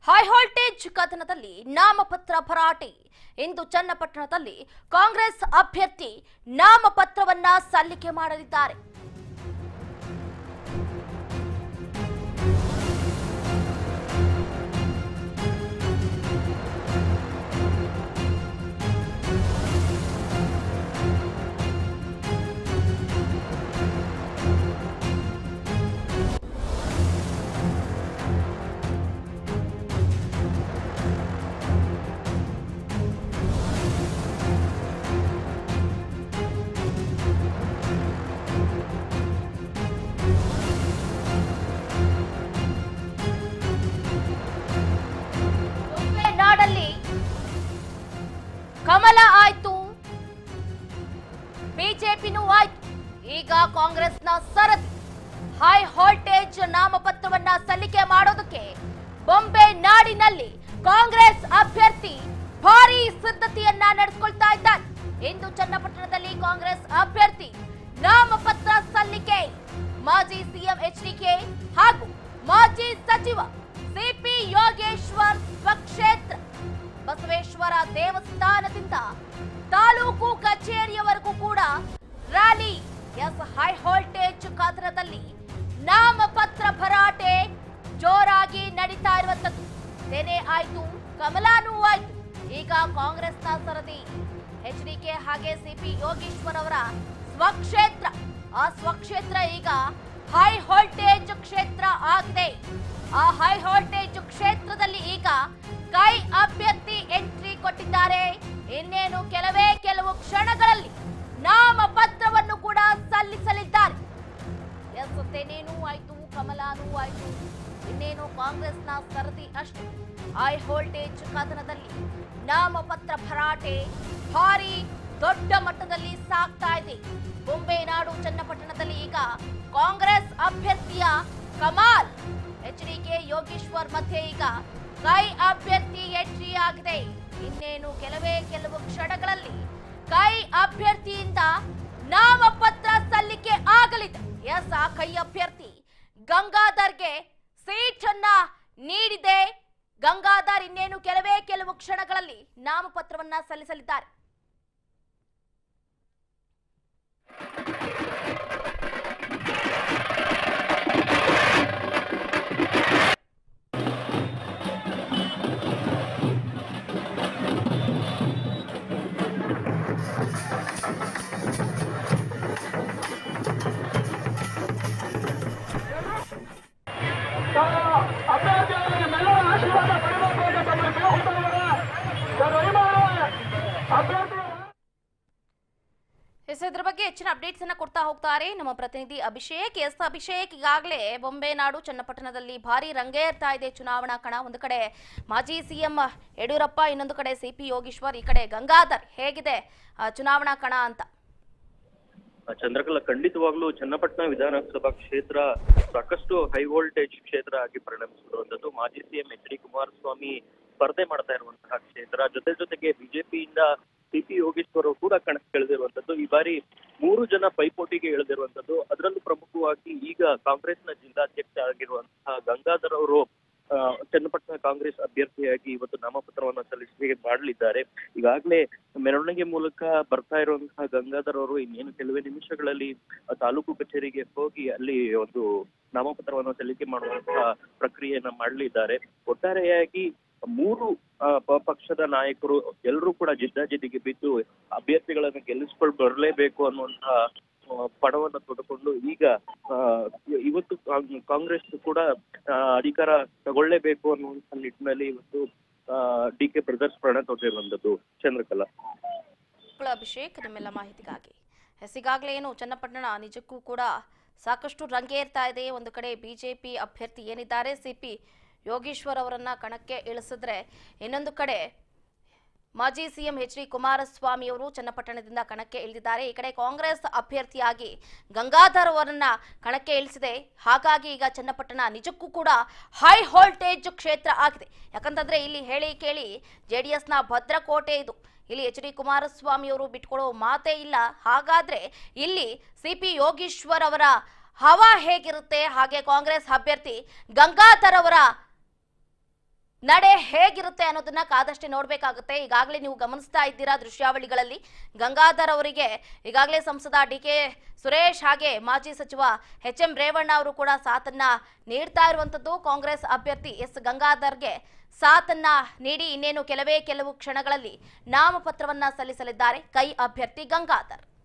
High voltage ಕದನದಲ್ಲಿ ನಾಮಪತ್ರ ಭರಾಟೆ ಇಂದು ಚನ್ನಪಟ್ಟಣದಲ್ಲಿ ಕಾಂಗ್ರೆಸ್ ಅಭ್ಯರ್ಥಿ ನಾಮಪತ್ರವನ್ನ ಸಲ್ಲಿಕೆ ಮಾಡಲಿದ್ದಾರೆ ಬೊಂಬೆ ನಾಡಲ್ಲಿ ಕಮಲ ಆಯ್ತು ಬಿಜೆಪಿನೂ ಆಯ್ತು ಈಗ ಕಾಂಗ್ರೆಸ್ನ ಸರದಿ ಹೈ ವೋಲ್ಟೇಜ್ ನಾಮಪತ್ರವನ್ನ ಸಲ್ಲಿಕೆ ಮಾಡೋದಕ್ಕೆ ಬೊಂಬೆ ನಾಡಿನಲ್ಲಿ ಕಾಂಗ್ರೆಸ್ ಅಭ್ಯರ್ಥಿ ಭಾರಿ ಸಿದ್ಧತೆಯನ್ನ ನಡೆಸಿಕೊಳ್ತಾ ಇದ್ದಾರೆ ಇಂದು ಚನ್ನಪಟ್ಟಣದಲ್ಲಿ ಕಾಂಗ್ರೆಸ್ ಅಭ್ಯರ್ಥಿ ನಾಮಪತ್ರ ಸಲ್ಲಿಕೆ ಮಾಜಿ ಸಿಎಂ ಎಚ್ಡಿಕೆ ಹಾಗೂ ಮಾಜಿ ಸಚಿವ ಸಿಪಿ ಯೋಗೇಶ್ವರ್ ಸ್ವಕ್ಷೇತ್ರ ಬಸವೇಶ್ವರ ದೇವಸ್ಥಾನದಿಂದ ತಾಲೂಕು ಕಚೇರಿಯವರೆಗೂ ಕೂಡ ರ್ಯಾಲಿ ಎಸ್ ಹೈ ವೋಲ್ಟೇಜ್ ಕದನದಲ್ಲಿ ನಾಮಪತ್ರ ಭರಾಟೆ ಜೋರಾಗಿ ನಡೀತಾ ಇರುವಂತದ್ದು ಸೇನೆ ಆಯ್ತು ಕಮಲಾನೂ ಆಯ್ತು ಈಗ ಕಾಂಗ್ರೆಸ್ನ ಸರದಿ ಎಚ್ಡಿಕೆ ಹಾಗೆ ಸಿಪಿ ಯೋಗೇಶ್ವರ್ ಅವರ ಸ್ವಕ್ಷೇತ್ರ ಆ ಸ್ವಕ್ಷೇತ್ರ ಈಗ ಹೈ ವೋಲ್ಟೇಜ್ ಕ್ಷೇತ್ರ ಆಗಿದೆ ಆ ಹೈ ವೋಲ್ಟೇಜ್ ಕ್ಷೇತ್ರದಲ್ಲಿ ಈಗ ಕೈ ಅಭ್ಯರ್ಥಿ ಎಂಟ್ರಿ ಕೊಟ್ಟಿದ್ದಾರೆ ಇನ್ನೇನು ಕೆಲವೇ ಕೆಲವು ಕ್ಷಣಗಳಲ್ಲಿ ನಾಮಪತ್ರವನ್ನು ಕೂಡ ಸಲ್ಲಿಸಲಿದ್ದಾರೆ ಎಸ್ ತೆನೇನೂ ಆಯ್ತು ಕಮಲಾನೂ ಆಯ್ತು ಇನ್ನೇನು ಕಾಂಗ್ರೆಸ್ನ ಸರದಿ ಅಷ್ಟೇ ಹೈ ವೋಲ್ಟೇಜ್ ಕದನದಲ್ಲಿ ನಾಮಪತ್ರ ಭರಾಟೆ ಭಾರಿ ದೊಡ್ಡ ಮಟ್ಟದಲ್ಲಿ ಸಾಗ್ತಾ ಇದೆ ಬೊಂಬೆ ನಾಡು ಚನ್ನಪಟ್ಟಣದಲ್ಲಿ ಈಗ ಕಾಂಗ್ರೆಸ್ ಅಭ್ಯರ್ಥಿಯ ಕಮಾಲ್ ಎಚ್ಡಿಕೆ ಯೋಗೇಶ್ವರ್ ಮಧ್ಯೆ ಈಗ ಕೈ ಅಭ್ಯರ್ಥಿ ಎಂಟ್ರಿ ಆಗಿದೆ ಇನ್ನೇನು ಕೆಲವೇ ಕೆಲವು ಕ್ಷಣಗಳಲ್ಲಿ ಕೈ ಅಭ್ಯರ್ಥಿಯಿಂದ ನಾಮಪತ್ರ ಸಲ್ಲಿಕೆ ಆಗಲಿದೆ ಎಸ್ ಆ ಕೈ ಅಭ್ಯರ್ಥಿ ಗಂಗಾಧರ್ಗೆ ಸೀಟ್ ಅನ್ನ ನೀಡಿದೆ ಗಂಗಾಧರ್ ಇನ್ನೇನು ಕೆಲವೇ ಕೆಲವು ಕ್ಷಣಗಳಲ್ಲಿ ನಾಮಪತ್ರವನ್ನ ಸಲ್ಲಿಸಲಿದ್ದಾರೆ ಅಭ್ಯರ್ಥಿಗಳಿಗೆ ನಮ್ಮೆಲ್ಲರ ಆಶೀರ್ವಾದ ಪಡೆಯಬೇಕು ಅಂತ ತಮ್ಮಲ್ಲಿ ಕೇಳಿಕೊಳ್ಳುತ್ತೇವೆ. ಸರ್, ವಹಿವಾರ ಅಭ್ಯರ್ಥಿ ಎಸ್ ಇದ್ರ ಬಗ್ಗೆ ಹೆಚ್ಚಿನ ಅಪ್ಡೇಟ್ಸ್ ಅನ್ನ ಕೊಡ್ತಾ ಹೋಗ್ತಾರೆ ನಮ್ಮ ಪ್ರತಿನಿಧಿ ಅಭಿಷೇಕ್ ಎಸ್ ಅಭಿಷೇಕ್ ಈಗಾಗಲೇ ಬೊಂಬೆ ನಾಡು ಚನ್ನಪಟ್ಟಣದಲ್ಲಿ ಭಾರಿ ರಂಗೇರ್ತಾ ಇದೆ ಚುನಾವಣಾ ಕಣ ಒಂದು ಕಡೆ ಮಾಜಿ ಸಿಎಂ ಯಡಿಯೂರಪ್ಪ ಇನ್ನೊಂದು ಕಡೆ ಸಿ ಪಿ ಯೋಗೀಶ್ವರ್ ಈ ಕಡೆ ಗಂಗಾಧರ್ ಹೇಗಿದೆ ಆ, ಚುನಾವಣಾ ಕಣ ಅಂತ ಚಂದ್ರಕಲಾ ಖಂಡಿತವಾಗ್ಲೂ ಚನ್ನಪಟ್ಟಣ ವಿಧಾನಸಭಾ ಕ್ಷೇತ್ರ ಸಾಕಷ್ಟು ಹೈ ವೋಲ್ಟೇಜ್ ಕ್ಷೇತ್ರ ಆಗಿ ಪರಿಣಮಿಸಿರುವಂತದ್ದು ಮಾಜಿ ಸಿಎಂ ಎಚ್ ಡಿ ಕುಮಾರಸ್ವಾಮಿ ಸ್ಪರ್ಧೆ ಮಾಡ್ತಾ ಇರುವಂತಹ ಕ್ಷೇತ್ರ ಜೊತೆ ಜೊತೆಗೆ ಬಿಜೆಪಿಯಿಂದ ಸಿ ಪಿ ಯೋಗೇಶ್ವರ್ ಅವರು ಕೂಡ ಕಣಕ್ಕಿಳಿದಿರುವಂತದ್ದು ಈ ಬಾರಿ ಮೂರು ಜನ ಪೈಪೋಟಿಗೆ ಇಳಿದಿರುವಂತದ್ದು ಅದರಲ್ಲೂ ಪ್ರಮುಖವಾಗಿ ಈಗ ಕಾಂಗ್ರೆಸ್ನ ಜಿಲ್ಲಾಧ್ಯಕ್ಷ ಆಗಿರುವಂತಹ ಗಂಗಾಧರ್ ಅವರು ಆ, ಚನ್ನಪಟ್ಟಣ ಕಾಂಗ್ರೆಸ್ ಅಭ್ಯರ್ಥಿಯಾಗಿ ಇವತ್ತು ನಾಮಪತ್ರವನ್ನು ಸಲ್ಲಿಸಿ ಮಾಡಲಿದ್ದಾರೆ ಈಗಾಗಲೇ ಮೆರವಣಿಗೆ ಮೂಲಕ ಬರ್ತಾ ಇರುವಂತಹ ಗಂಗಾಧರ್ ಅವರು ಇನ್ನೇನು ಕೆಲವೇ ನಿಮಿಷಗಳಲ್ಲಿ ಆ ತಾಲೂಕು ಕಚೇರಿಗೆ ಹೋಗಿ ಅಲ್ಲಿ ಒಂದು ನಾಮಪತ್ರವನ್ನು ಸಲ್ಲಿಕೆ ಮಾಡುವಂತಹ ಪ್ರಕ್ರಿಯೆಯನ್ನ ಮಾಡಲಿದ್ದಾರೆ ಒಟ್ಟಾರೆಯಾಗಿ ಮೂರು ಆ, ಪ- ಪಕ್ಷದ ನಾಯಕರು ಎಲ್ಲರೂ ಕೂಡ ಜಿದ್ದಾಜಿದ್ದಿಗೆ ಬಿದ್ದು ಅಭ್ಯರ್ಥಿಗಳನ್ನು ಗೆಲ್ಲಿಸ್ಕೊಂಡು ಬರಲೇಬೇಕು ಅನ್ನುವಂತಹ ಆ, ಪಣವನ್ನ ತೊಡಕೊಂಡು ಈಗ ಆ, ಇವತ್ತು ಕಾಂಗ್- ಕಾಂಗ್ರೆಸ್ ಕೂಡ ಆ, ಅಧಿಕಾರ ತಗೊಳ್ಳೇಬೇಕು ಅನ್ನುವಂತ ನಿಟ್ಟಿನಲ್ಲಿ ಇವತ್ತು ಡಿ ಕೆ ಬ್ರದರ್ಸ್ ಪ್ರಣ ತೊಟ್ಟಿರುವಂತದ್ದು ಚಂದ್ರಕಲಾ ಮಕ್ಕಳ ಅಭಿಷೇಕ್ ನಿಮ್ಮೆಲ್ಲ ಮಾಹಿತಿಗಾಗಿ ಎಸ್ ಈಗಾಗಲೇ ಏನು ಚನ್ನಪಟ್ಟಣ ನಿಜಕ್ಕೂ ಕೂಡ ಸಾಕಷ್ಟು ರಂಗೇರ್ತಾ ಇದೆ ಒಂದು ಕಡೆ ಬಿಜೆಪಿ ಅಭ್ಯರ್ಥಿ ಏನಿದ್ದಾರೆ ಸಿ ಪಿ ಯೋಗೀಶ್ವರ್ ಅವರನ್ನ ಕಣಕ್ಕೆ ಇಳಿಸಿದ್ರೆ ಇನ್ನೊಂದು ಕಡೆ ಮಾಜಿ ಸಿಎಂ ಎಚ್ ಡಿ ಕುಮಾರಸ್ವಾಮಿ ಅವರು ಚನ್ನಪಟ್ಟಣದಿಂದ ಕಣಕ್ಕೆ ಇಳಿದಿದ್ದಾರೆ ಈ ಕಡೆ ಕಾಂಗ್ರೆಸ್ ಅಭ್ಯರ್ಥಿಯಾಗಿ ಗಂಗಾಧರ್ ಅವರನ್ನ ಕಣಕ್ಕೆ ಇಳಿಸಿದೆ ಹಾಗಾಗಿ ಈಗ ಚನ್ನಪಟ್ಟಣ ನಿಜಕ್ಕೂ ಕೂಡ ಹೈ ವೋಲ್ಟೇಜ್ ಕ್ಷೇತ್ರ ಆಗಿದೆ ಯಾಕಂತಂದ್ರೆ ಇಲ್ಲಿ ಹೇಳಿ ಕೇಳಿ ಜೆ ಡಿ ಎಸ್ನ ಭದ್ರಕೋಟೆ ಇದು ಇಲ್ಲಿ ಎಚ್ ಡಿ ಕುಮಾರಸ್ವಾಮಿ ಅವರು ಬಿಟ್ಕೊಡೋ ಮಾತೇ ಇಲ್ಲ ಹಾಗಾದ್ರೆ ಇಲ್ಲಿ ಸಿ ಪಿ ಯೋಗೀಶ್ವರ್ ಅವರ ಹವಾ ಹೇಗಿರುತ್ತೆ ಹಾಗೆ ಕಾಂಗ್ರೆಸ್ ಅಭ್ಯರ್ಥಿ ಗಂಗಾಧರ್ ಅವರ ನಡೆ ಹೇಗಿರುತ್ತೆ ಅನ್ನೋದನ್ನ ಕಾದಷ್ಟೇ ನೋಡ್ಬೇಕಾಗುತ್ತೆ ಈಗಾಗಲೇ ನೀವು ಗಮನಿಸ್ತಾ ಇದ್ದೀರಾ ದೃಶ್ಯಾವಳಿಗಳಲ್ಲಿ ಗಂಗಾಧರ್ ಅವರಿಗೆ ಈಗಾಗಲೇ ಸಂಸದ ಡಿ ಕೆ ಸುರೇಶ್ ಹಾಗೆ ಮಾಜಿ ಸಚಿವ ಎಚ್ ಎಂ ರೇವಣ್ಣ ಅವರು ಕೂಡ ಸಾಥನ್ನ ನೀಡ್ತಾ ಇರುವಂತದ್ದು ಕಾಂಗ್ರೆಸ್ ಅಭ್ಯರ್ಥಿ ಎಸ್ ಗಂಗಾಧರ್ಗೆ ಸಾಥನ್ನ ನೀಡಿ ಇನ್ನೇನು ಕೆಲವೇ ಕೆಲವು ಕ್ಷಣಗಳಲ್ಲಿ ನಾಮಪತ್ರವನ್ನ ಸಲ್ಲಿಸಲಿದ್ದಾರೆ ಕೈ ಅಭ್ಯರ್ಥಿ ಗಂಗಾಧರ್